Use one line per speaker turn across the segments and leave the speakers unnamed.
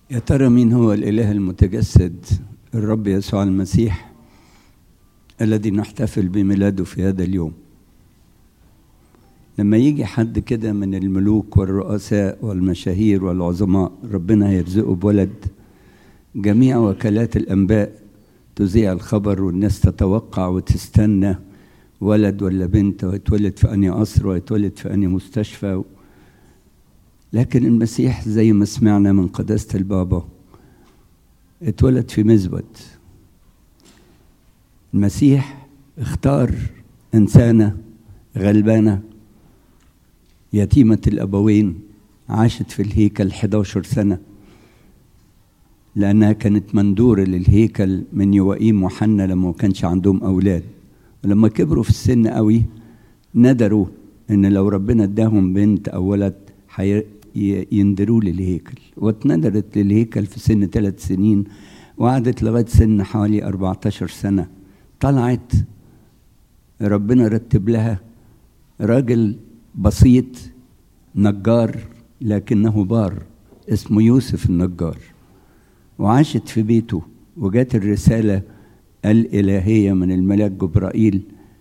يا ترى مين هو الإله المتجسد الرب يسوع المسيح الذي نحتفل بميلاده في هذا اليوم لما يجي حد كده من الملوك والرؤساء والمشاهير والعظماء ربنا هيرزقه بولد جميع وكالات الأنباء تذيع الخبر والناس تتوقع وتستنى ولد ولا بنت ويتولد في أنهي قصر ويتولد في أنهي مستشفى لكن المسيح زي ما سمعنا من قداسة البابا اتولد في مزود المسيح اختار إنسانة غلبانة يتيمة الأبوين عاشت في الهيكل 11 سنة لأنها كانت مندورة للهيكل من يوائيم وحنا لما ما كانش عندهم أولاد ولما كبروا في السن قوي ندروا إن لو ربنا اداهم بنت أو ولد يندروا للهيكل واتندرت للهيكل في سن ثلاث سنين وقعدت لغاية سن حوالي 14 سنة طلعت ربنا رتب لها راجل بسيط نجار لكنه بار اسمه يوسف النجار وعاشت في بيته وجات الرسالة الإلهية من الملاك جبرائيل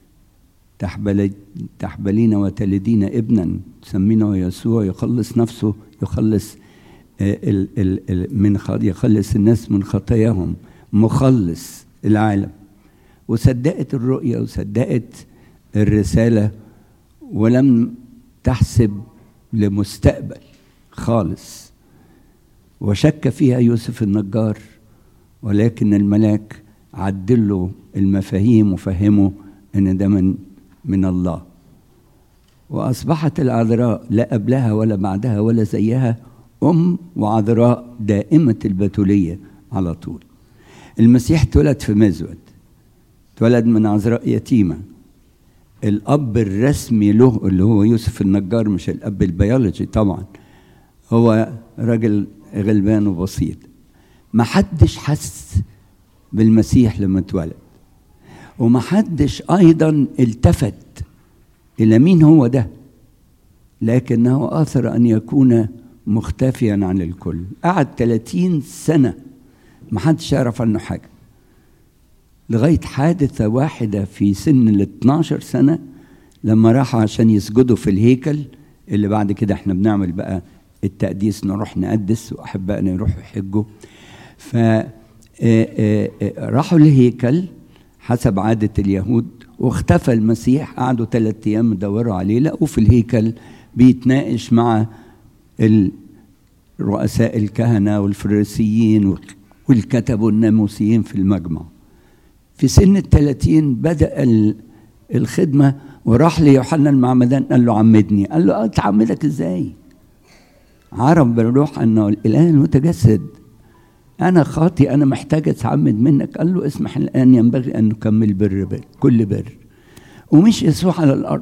تحبل تحبلين وتلدين ابنا تسمينه يسوع يخلص نفسه يخلص ال ال ال من يخلص الناس من خطاياهم مخلص العالم وصدقت الرؤيا وصدقت الرسالة ولم تحسب لمستقبل خالص وشك فيها يوسف النجار ولكن الملاك عدل له المفاهيم وفهمه ان ده من من الله واصبحت العذراء لا قبلها ولا بعدها ولا زيها ام وعذراء دائمه البتوليه على طول المسيح اتولد في مزود اتولد من عذراء يتيمه الاب الرسمي له اللي هو يوسف النجار مش الاب البيولوجي طبعا هو راجل غلبان وبسيط ما حدش حس بالمسيح لما اتولد وما حدش ايضا التفت الى مين هو ده لكنه اثر ان يكون مختفيا عن الكل قعد 30 سنه ما حدش يعرف عنه حاجه لغايه حادثه واحده في سن ال 12 سنه لما راحوا عشان يسجدوا في الهيكل اللي بعد كده احنا بنعمل بقى التقديس نروح نقدس واحبائنا يروحوا يحجوا ف راحوا الهيكل حسب عادة اليهود واختفى المسيح قعدوا ثلاثة أيام يدوروا عليه لقوا في الهيكل بيتناقش مع رؤساء الكهنة والفريسيين والكتب والناموسيين في المجمع في سن الثلاثين بدأ الخدمة وراح ليوحنا المعمدان قال له عمدني قال له تعمدك ازاي عرف بالروح انه الاله المتجسد انا خاطي انا محتاج اتعمد منك قال له اسمح الان ينبغي ان نكمل بر, بر كل بر ومش يسوع على الارض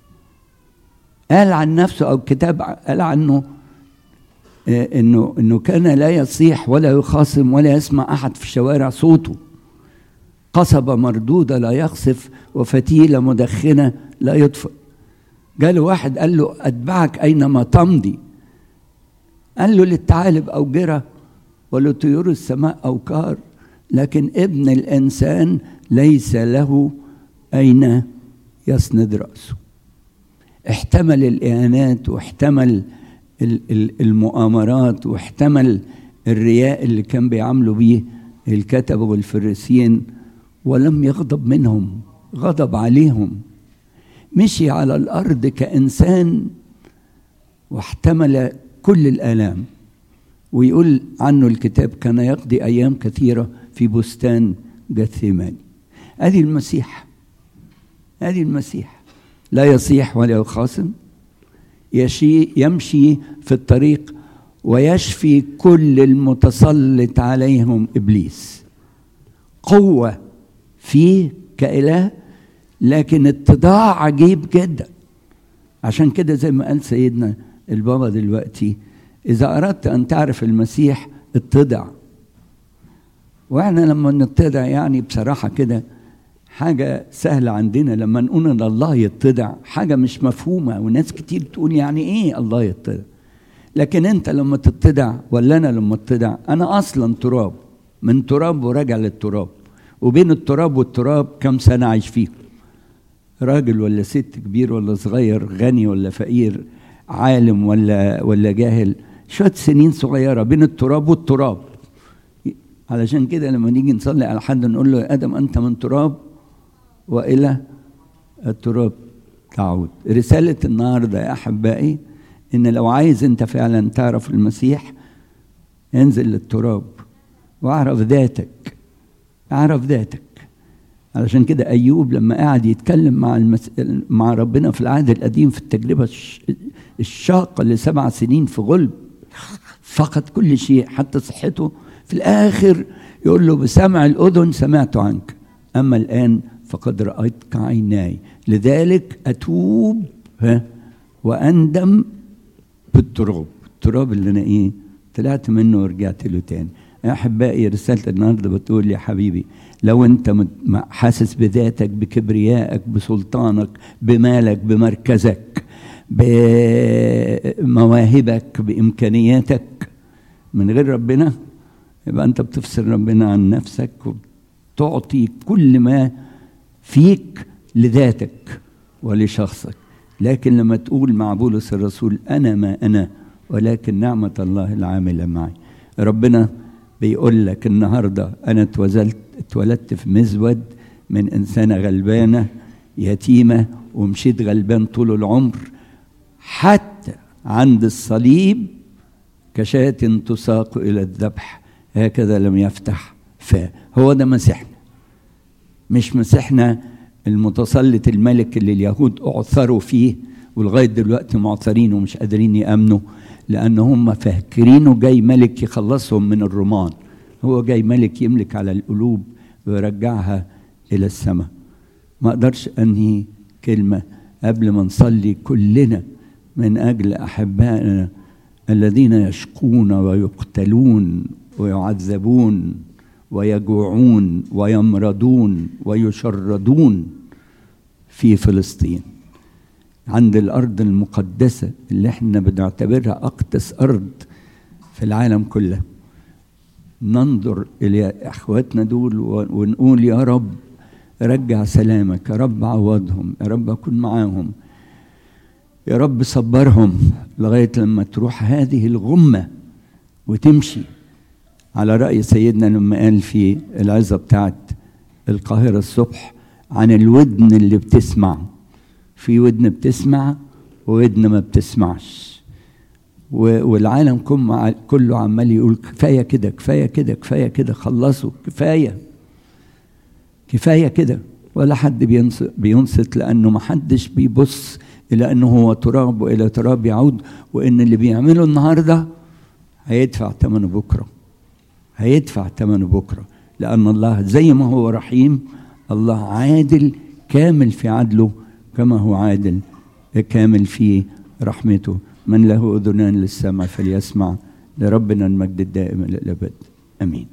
قال عن نفسه او الكتاب قال عنه انه انه كان لا يصيح ولا يخاصم ولا يسمع احد في الشوارع صوته قصبة مردودة لا يخسف وفتيلة مدخنة لا يطفئ جاله واحد قال له أتبعك أينما تمضي قال له للثعالب أوجرة ولطيور السماء أوكار لكن ابن الإنسان ليس له أين يسند رأسه احتمل الإهانات واحتمل المؤامرات واحتمل الرياء اللي كان بيعاملوا بيه الكتبة والفريسيين ولم يغضب منهم غضب عليهم مشي على الارض كانسان واحتمل كل الالام ويقول عنه الكتاب كان يقضي ايام كثيره في بستان جثيماني هذه المسيح هذه المسيح لا يصيح ولا يخاصم يشي يمشي في الطريق ويشفي كل المتسلط عليهم ابليس قوه فيه كإله لكن اتضاع عجيب جدا عشان كده زي ما قال سيدنا البابا دلوقتي إذا أردت أن تعرف المسيح اتضع وإحنا لما نتضع يعني بصراحة كده حاجة سهلة عندنا لما نقول إن الله يتضع حاجة مش مفهومة وناس كتير تقول يعني إيه الله يتضع لكن انت لما تتضع ولا انا لما اتضع انا اصلا تراب من تراب وراجع للتراب وبين التراب والتراب كم سنه عايش فيهم راجل ولا ست كبير ولا صغير غني ولا فقير عالم ولا ولا جاهل شويه سنين صغيره بين التراب والتراب علشان كده لما نيجي نصلي على حد نقول له يا ادم انت من تراب والى التراب تعود رساله النهارده يا احبائي ان لو عايز انت فعلا تعرف المسيح انزل للتراب واعرف ذاتك اعرف ذاتك علشان كده ايوب لما قعد يتكلم مع المس... مع ربنا في العهد القديم في التجربه الشاقه لسبع سنين في غلب فقد كل شيء حتى صحته في الاخر يقول له بسمع الاذن سمعت عنك اما الان فقد رايتك عيناي لذلك اتوب ها واندم بالتراب التراب اللي انا ايه طلعت منه ورجعت له تاني يا احبائي رساله النهارده بتقول يا حبيبي لو انت حاسس بذاتك بكبريائك بسلطانك بمالك بمركزك بمواهبك بامكانياتك من غير ربنا يبقى انت بتفصل ربنا عن نفسك وبتعطي كل ما فيك لذاتك ولشخصك لكن لما تقول مع بولس الرسول انا ما انا ولكن نعمه الله العامله معي ربنا بيقول لك النهارده انا اتولدت اتولدت في مزود من انسانه غلبانه يتيمه ومشيت غلبان طول العمر حتى عند الصليب كشاة تساق الى الذبح هكذا لم يفتح فاه هو ده مسيحنا مش مسيحنا المتسلط الملك اللي اليهود اعثروا فيه ولغايه دلوقتي معثرين ومش قادرين يامنوا لان هم فاكرينه جاي ملك يخلصهم من الرومان هو جاي ملك يملك على القلوب ويرجعها الى السماء ما اقدرش انهي كلمه قبل ما نصلي كلنا من اجل احبائنا الذين يشقون ويقتلون ويعذبون ويجوعون ويمرضون ويشردون في فلسطين عند الارض المقدسه اللي احنا بنعتبرها اقدس ارض في العالم كله ننظر الى اخواتنا دول ونقول يا رب رجع سلامك يا رب عوضهم يا رب اكون معاهم يا رب صبرهم لغايه لما تروح هذه الغمه وتمشي على راي سيدنا لما قال في العظه بتاعت القاهره الصبح عن الودن اللي بتسمع في ودن بتسمع وودن ما بتسمعش والعالم كله عمال يقول كفايه كده كفايه كده كفايه كده خلصوا كفايه كفايه كده ولا حد بينصت لانه ما حدش بيبص الى انه هو تراب والى تراب يعود وان اللي بيعمله النهارده هيدفع ثمنه بكره هيدفع ثمنه بكره لان الله زي ما هو رحيم الله عادل كامل في عدله كما هو عادل كامل في رحمته من له اذنان للسمع فليسمع لربنا المجد الدائم الى الابد امين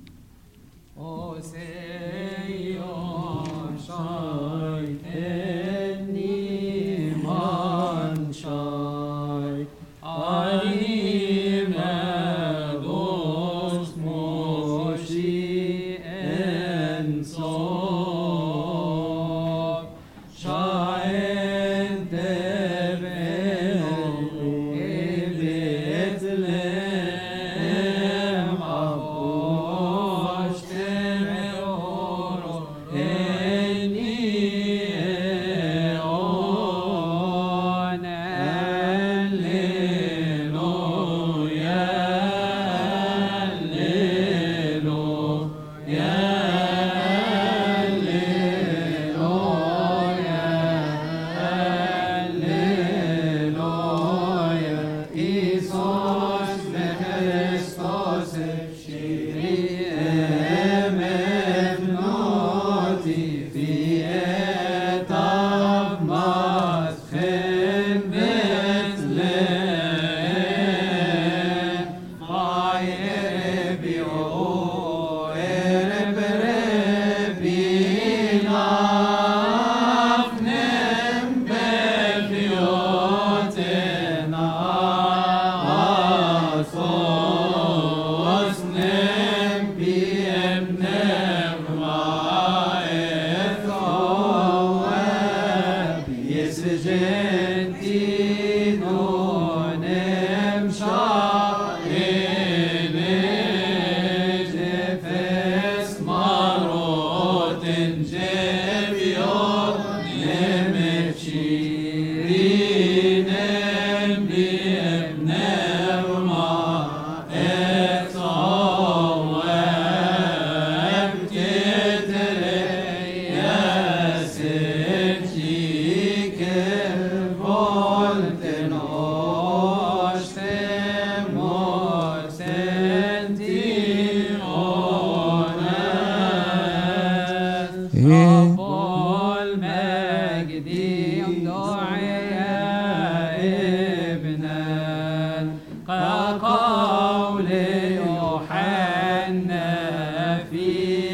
إنا في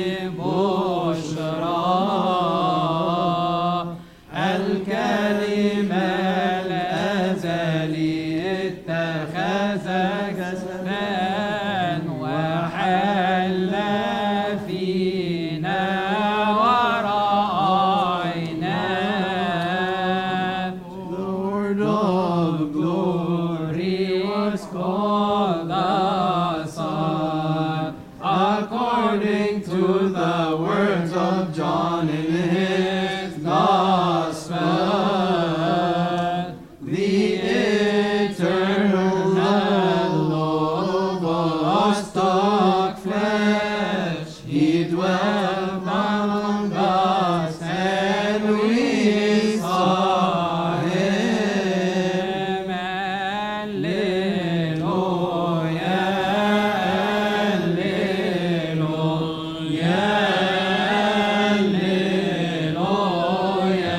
بشرى الكلمة الأزلي اتخذ جسدا وحل فينا ورأينا Lord of glory was called the Son according to the words of John in his gospel. The eternal Logos took flesh. He dwelt among us, and we saw him. Alleluia, alleluia, alleluia,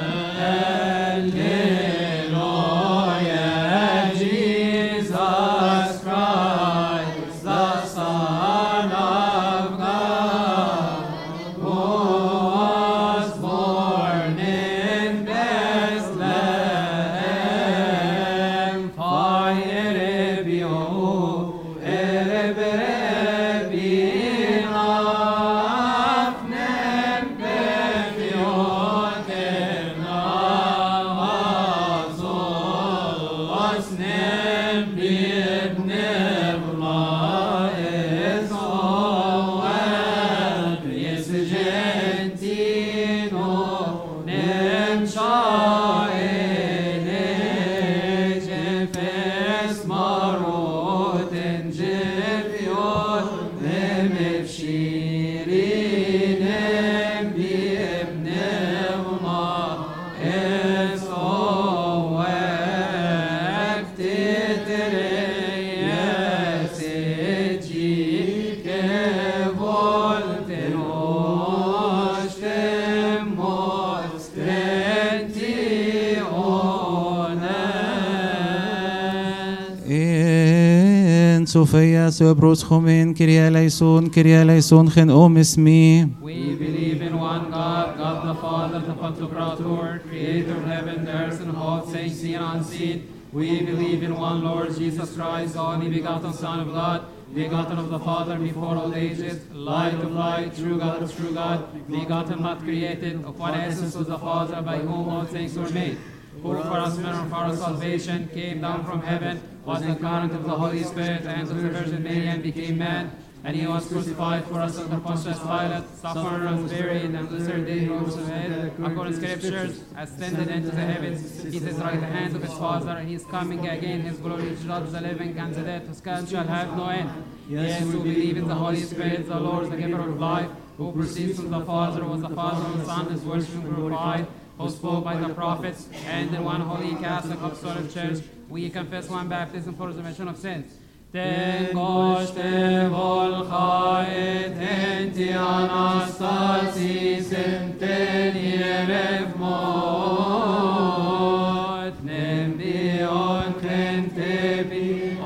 alleluia. Jesus Christ, the Son of God, who was born in Bethlehem. Fire-bio, ereberebina, afnem befioterna, azol, asnem bibnem laezoel, yes gentino, nem shaene, jefes marot, en jefiot, nem efshirinem bibnem la, es oek titreyes egi, ke volten ostem mos trenti ones.
En Sofia Söbros Chomin, Kyrie eleison, Kyrie eleison, Chen Om Ismi.
We believe in one God, God the Father, the Pantocrator, creator of heaven, the earth, and all things seen and unseen. We believe in one Lord Jesus Christ, the only begotten Son of God, begotten of the Father before all ages, light of light, true God of true God, begotten, not created, of one essence with the Father, by whom all things were made. Who for us men and for our salvation came down from heaven, was incarnate of the Holy Spirit and of the Virgin Mary, and became man. And he was crucified for us under Pontius Pilate, suffered and was buried, and the third day he rose from the dead, according to scriptures, ascended into the heavens. He is at the right hand of his Father, and he is coming again, his glory to judge the living and the dead, whose count shall have no end. Yes, who believe in the Holy Spirit, the Lord, the giver of life, who proceeds from the Father, was the Father of the Son, is worshipped and glorified, who spoke by the prophets, and in one holy Catholic apostolic church, we confess one baptism for the remission of sins. Tengoște volca et enti anastasis inteniere mod, nem bion tentebi